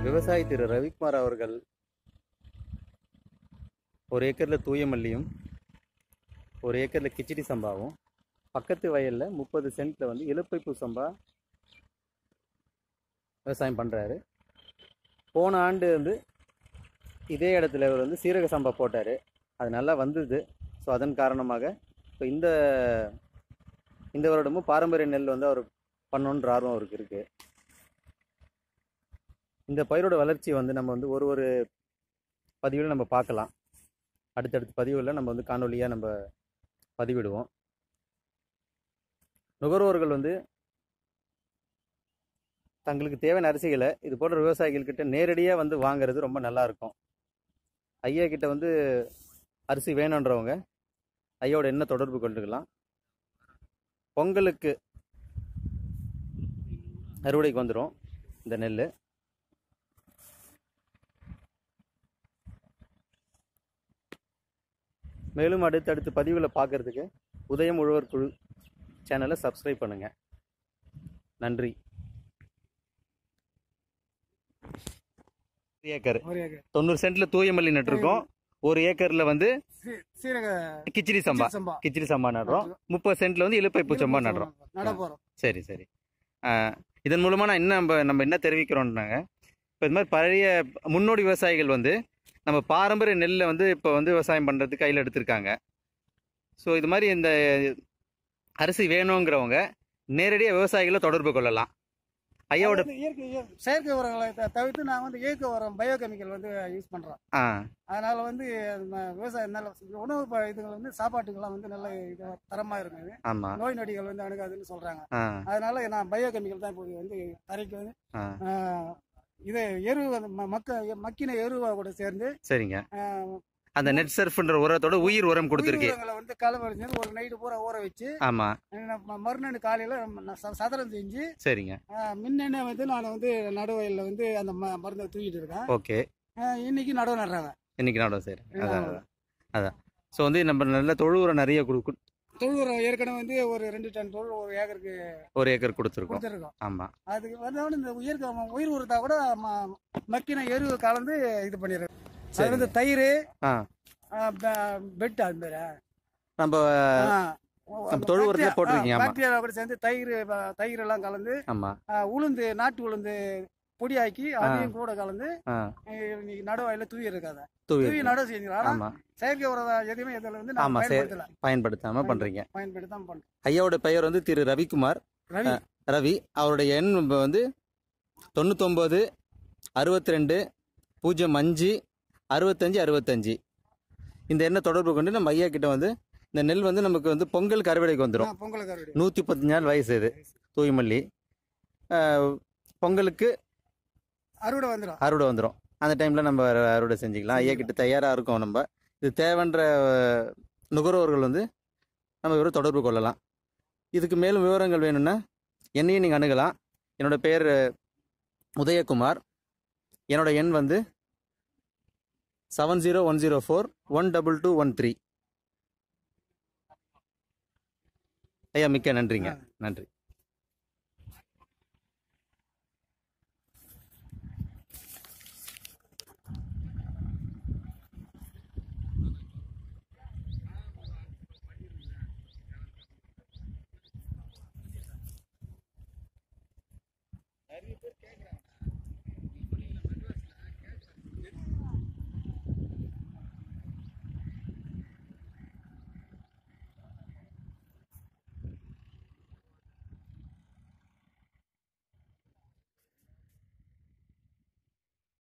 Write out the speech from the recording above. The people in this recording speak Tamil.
விவசாயி திரு ரவிக்குமார் அவர்கள் ஒரு ஏக்கரில் தூய மல்லியும் ஒரு ஏக்கரில் கிச்சடி சம்பாவும் பக்கத்து வயலில் முப்பது சென்ட்டில் வந்து இலுப்பைப்பூ சம்பா விவசாயம் பண்ணுறாரு போன ஆண்டு வந்து இதே இடத்துல இவர் வந்து சீரக சம்பா போட்டார் அது நல்லா வந்தது ஸோ அதன் காரணமாக இப்போ இந்த இந்த வருடமும் பாரம்பரிய நெல் வந்து அவர் பண்ணணுன்ற ஆர்வம் அவருக்கு இருக்குது இந்த பயிரோட வளர்ச்சி வந்து நம்ம வந்து ஒரு ஒரு பதிவில் நம்ம பார்க்கலாம் அடுத்தடுத்த பதிவுகளில் நம்ம வந்து காணொலியாக நம்ம பதிவிடுவோம் நுகர்வோர்கள் வந்து தங்களுக்கு தேவையான அரிசிகளை இது போன்ற விவசாயிகள்கிட்ட நேரடியாக வந்து வாங்குறது ரொம்ப நல்லா இருக்கும் ஐயா கிட்ட வந்து அரிசி வேணுன்றவங்க ஐயாவோட என்ன தொடர்பு கொண்டுக்கலாம் பொங்கலுக்கு அறுவடைக்கு வந்துடும் இந்த நெல் மேலும் அடுத்தடுத்து பதிவுகளை பார்க்கறதுக்கு உதயம் உழவர் குழு சேனலை சப்ஸ்கிரைப் பண்ணுங்கள் நன்றி ஏக்கர் ஒரு ஏக்கர் தொண்ணூறு சென்ட்ல தூய மல்லி நட்டிருக்கோம் ஒரு ஏக்கர்ல வந்து சீ- சீரக கிச்சிடி சம்பா சம்பா கிச்சிடி சம்பா நடுறோம் முப்பது சென்ட்ல வந்து இலுப்பைப்பூ சம்பா நடுறோம் நட போறோம் சரி சரி ஆஹ் இதன் மூலமா நான் என்ன நம்ம நம்ம என்ன தெரிவிக்கிறோம்னாங்க இப்போ இது மாதிரி பழைய முன்னோடி விவசாயிகள் வந்து நம்ம பாரம்பரிய நெல்லை வந்து இப்போ வந்து விவசாயம் பண்ணுறதுக்கு கையில் எடுத்திருக்காங்க ஸோ இது மாதிரி இந்த அரிசி வேணுங்கிறவங்க நேரடியாக விவசாயிகளை தொடர்பு கொள்ளலாம் ஐயாவோட அதாவது இயற்கை இய- செயற்கை உரங்களை த- தவிர்த்து நான் வந்து இயற்கை உரம் பயோகெமிக்கல் வந்து யூஸ் பண்றோம் ஆ அதனால வந்து ம- விவசாயம் நல்ல உணவு ப- இதுகள் வந்து சாப்பாட்டுக்கெல்லாம் வந்து நல்ல இது தரமா இருக்குது ஆமாம் நோய் நொடிகள் வந்து அணுகாதுன்னு சொல்றாங்க ஆ அதனால நான் பயோகெமிக்கல் தான் இப்போ வந்து தரைக்கு வந்து ஆ ஆஹ், இது எரு வந்து ம- மக்க மக்கின எருவா கூட சேர்ந்து சரிங்க ஆஹ், அந்த நெட் சர்ஃப்ன்ற உரத்தோட உயிர் உரம் கொடுத்துருக்கு உயிர் உரங்களை வந்து கலவரிஞ்சு ஒரு நைட்டு பூரா ஊற வச்சு ஆமா ம- மறுநாள் காலையில நான் ச- சதரம் செஞ்சு சரிங்க ஆஹ், முன்னென்ன வந்து நான் வந்து நடுவயல்ல வந்து அந்த ம- மருந்தை தூக்கிட்டு இருக்கேன் ஓகே ஆஹ், இன்னைக்கு நடவு நடுறாங்க இன்னைக்கு நாடும் சரி அதான் அதான். அதான் ஸோ வந்து நம்ம நல்ல தொழு உரம் நிறைய கொடு தொழு உரம் ஏற்கனவே வந்து ஒரு ரெண்டு டன் தொழு ஒரு ஏக்கருக்கு ஒரு ஏக்கர் கொடுத்துருக்கோம் கொடுத்துருக்கோம் ஆமா அதுக்கு வந்து இந்த உயிர் உயிர் உரத்தா கூட ம- மக்கின எரு கலந்து இது பண்ணிடுறது அது வந்து தயிர் ஆ பெட் அது மாதிரி நம்ம நம்ம தொழு உரத்துல போட்டிருக்கீங்க, ஆமா. பாக்டீரியா கூட சேர்ந்து தயிர் ப- தயிர் எல்லாம் கலந்து ஆமா ஆ, உளுந்து நாட்டு உளுந்து பொடியாக்கி அதையும் கூட கலந்து ஆ அஹ், இன்னைக்கு நடுவாயில தூவி இருக்காத தூவி தூவி நடவு செஞ்சீங்க ஆனா ஆமா செயற்கை உரம் எதுவுமே இதுல வந்து நான் ஆமா, சரி. பயன்படுத்தல பயன்படுத்தாம பண்றீங்க பயன்படுத்தி தான் பண்றேன் ஐயாவோட பெயர் வந்து திரு ரவிக்குமார் ரவி ரவி அவருடைய எண் இப்ப வந்து தொண்ணூத்தொம்பது அறுபத்தி ரெண்டு பூஜ்ஜியம் அஞ்சு அறுபத்தஞ்சு அறுபத்தஞ்சு இந்த எண்ணை தொடர்பு கொண்டு நம்ம ஐயா கிட்ட வந்து இந்த நெல் வந்து நமக்கு வந்து பொங்கலுக்கு அறுவடைக்கு வந்துடும் ஆ, பொங்கலுக்கு அறுவடை நூற்றி பத்து நாள் வயசு இது தூய்மல்லி ஆஹ், பொங்கலுக்கு அறுவடை வந்துடும் அறுவடை வந்துடும் அந்த டைமில் நம்ம அறு- அறுவடை செஞ்சுக்கலாம் ஐயா கிட்ட தயாராக இருக்கும் நம்ம இது தேவைன்ற அஹ், நுகர்வோர்கள் வந்து நம்ம இவரை தொடர்பு கொள்ளலாம் இதுக்கு மேலும் விவரங்கள் வேணும்னா என்னையும் நீங்கள் அணுகலாம் என்னோட பேர் உதயகுமார் என்னோட எண் வந்து seven zero one zero four one double two one three ஐயா மிக்க நன்றிங்க நன்றி